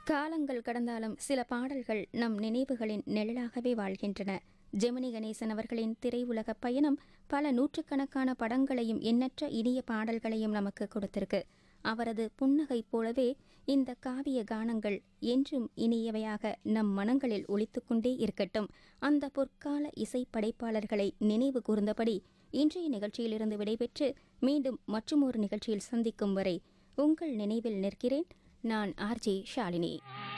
காலங்கள் கடந்தாலும் சில பாடல்கள் நம் நினைவுகளின் நிழலாகவே வாழ்கின்றன ஜெமினி கணேசன் அவர்களின் திரையுலக பயணம் பல நூற்றுக்கணக்கான படங்களையும் எண்ணற்ற இனிய பாடல்களையும் நமக்கு கொடுத்திருக்கு அவரது புன்னகை போலவே இந்த காவிய கானங்கள் என்றும் இனியவையாக நம் மனங்களில் ஒலித்துக்கொண்டே இருக்கட்டும் அந்த பொற்கால இசை படைப்பாளர்களை நினைவு கூர்ந்தபடி இன்றைய நிகழ்ச்சியிலிருந்து விடைபெற்று மீண்டும் மற்றுமொரு நிகழ்ச்சியில் சந்திக்கும் வரை உங்கள் நினைவில் நிற்கிறேன் நான் ஆர்ஜே ஷாலினி